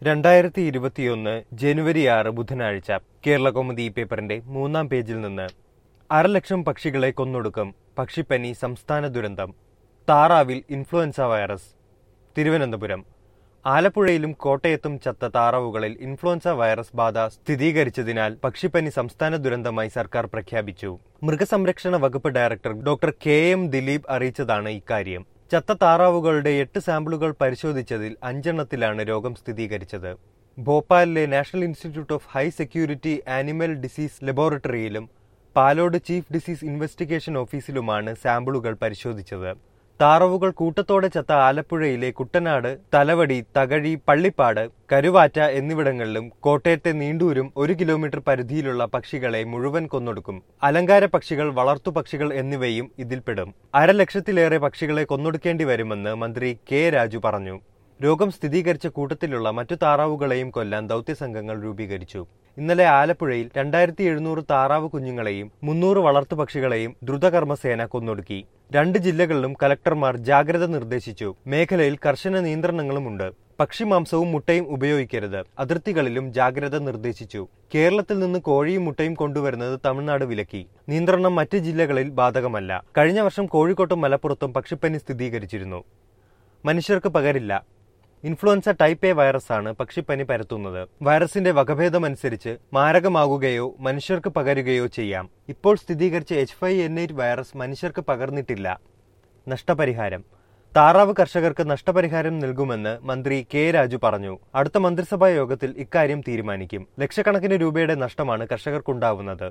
രണ്ടായിരത്തി ഇരുപത്തിയൊന്ന് ജനുവരി ആറ് ബുധനാഴ്ച കേരള കൗമുദി പേപ്പറിന്റെ മൂന്നാം പേജിൽ നിന്ന് അരലക്ഷം പക്ഷികളെ കൊന്നൊടുക്കും പക്ഷിപ്പനി സംസ്ഥാന ദുരന്തം താറാവിൽ ഇൻഫ്ലുവൻസ വൈറസ് തിരുവനന്തപുരം ആലപ്പുഴയിലും കോട്ടയത്തും ചത്ത താറാവുകളിൽ ഇൻഫ്ലുവൻസ വൈറസ് ബാധ സ്ഥിരീകരിച്ചതിനാൽ പക്ഷിപ്പനി സംസ്ഥാന ദുരന്തമായി സർക്കാർ പ്രഖ്യാപിച്ചു മൃഗസംരക്ഷണ വകുപ്പ് director doctor K M Dileep അറിയിച്ചതാണ് ഇക്കാര്യം ചത്ത താറാവുകളുടെ എട്ട് സാമ്പിളുകൾ പരിശോധിച്ചതിൽ അഞ്ചെണ്ണത്തിലാണ് രോഗം സ്ഥിരീകരിച്ചത് ഭോപ്പാലിലെ National Institute of High Security Animal Disease ലബോറട്ടറിയിലും പാലോട് ചീഫ് ഡിസീസ് ഇൻവെസ്റ്റിഗേഷൻ ഓഫീസിലുമാണ് സാമ്പിളുകൾ പരിശോധിച്ചത് താറവുകൾ കൂട്ടത്തോടെ ചത്ത ആലപ്പുഴയിലെ കുട്ടനാട് തലവടി തകഴി പള്ളിപ്പാട് കരുവാറ്റ എന്നിവിടങ്ങളിലും കോട്ടയത്തെ നീണ്ടൂരും ഒരു കിലോമീറ്റർ പരിധിയിലുള്ള പക്ഷികളെ മുഴുവൻ കൊന്നൊടുക്കും അലങ്കാര പക്ഷികൾ വളർത്തു പക്ഷികൾ എന്നിവയും ഇതിൽപ്പെടും അരലക്ഷത്തിലേറെ പക്ഷികളെ കൊന്നൊടുക്കേണ്ടി വരുമെന്ന് മന്ത്രി കെ രാജു പറഞ്ഞു രോഗം സ്ഥിരീകരിച്ച കൂട്ടത്തിലുള്ള മറ്റു താറാവുകളെയും കൊല്ലാൻ ദൗത്യസംഘങ്ങൾ രൂപീകരിച്ചു ഇന്നലെ ആലപ്പുഴയിൽ രണ്ടായിരത്തി എഴുന്നൂറ് താറാവ് കുഞ്ഞുങ്ങളെയും മുന്നൂറ് വളർത്തുപക്ഷികളെയും ദ്രുതകർമ്മസേന കൊന്നൊടുക്കി രണ്ട് ജില്ലകളിലും കലക്ടർമാർ ജാഗ്രത നിർദ്ദേശിച്ചു മേഖലയിൽ കർശന നിയന്ത്രണങ്ങളുമുണ്ട് പക്ഷിമാംസവും മുട്ടയും ഉപയോഗിക്കരുത് അതിർത്തികളിലും ജാഗ്രത നിർദ്ദേശിച്ചു കേരളത്തിൽ നിന്ന് കോഴിയും മുട്ടയും കൊണ്ടുവരുന്നത് തമിഴ്നാട് വിലക്കി നിയന്ത്രണം മറ്റ് ജില്ലകളിൽ ബാധകമല്ല കഴിഞ്ഞ വർഷം കോഴിക്കോട്ടും മലപ്പുറത്തും പക്ഷിപ്പനി സ്ഥിരീകരിച്ചിരുന്നു മനുഷ്യർക്ക് പകരില്ല ഇൻഫ്ലുവൻസ ടൈപ്പ് എ വൈറസാണ് പക്ഷിപ്പനി പരത്തുന്നത് വൈറസിന്റെ വകഭേദമനുസരിച്ച് മാരകമാകുകയോ മനുഷ്യർക്ക് പകരുകയോ ചെയ്യാം ഇപ്പോൾ സ്ഥിരീകരിച്ച H five N eight virus മനുഷ്യർക്ക് പകർന്നിട്ടില്ല നഷ്ടപരിഹാരം താറാവ് കർഷകർക്ക് നഷ്ടപരിഹാരം നൽകുമെന്ന് മന്ത്രി കെ രാജു പറഞ്ഞു അടുത്ത മന്ത്രിസഭാ യോഗത്തിൽ ഇക്കാര്യം തീരുമാനിക്കും ലക്ഷക്കണക്കിന് രൂപയുടെ നഷ്ടമാണ് കർഷകർക്കുണ്ടാവുന്നത്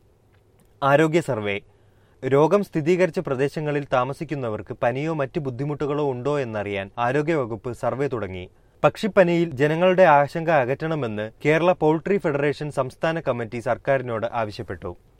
ആരോഗ്യ സർവേ രോഗം സ്ഥിരീകരിച്ച പ്രദേശങ്ങളിൽ താമസിക്കുന്നവർക്ക് പനിയോ മറ്റ് ബുദ്ധിമുട്ടുകളോ ഉണ്ടോ എന്നറിയാൻ ആരോഗ്യവകുപ്പ് സർവേ തുടങ്ങി പക്ഷിപ്പനിയിൽ ജനങ്ങളുടെ ആശങ്ക അകറ്റണമെന്ന് കേരള പൗൾട്രി ഫെഡറേഷൻ സംസ്ഥാന കമ്മിറ്റി സർക്കാരിനോട് ആവശ്യപ്പെട്ടു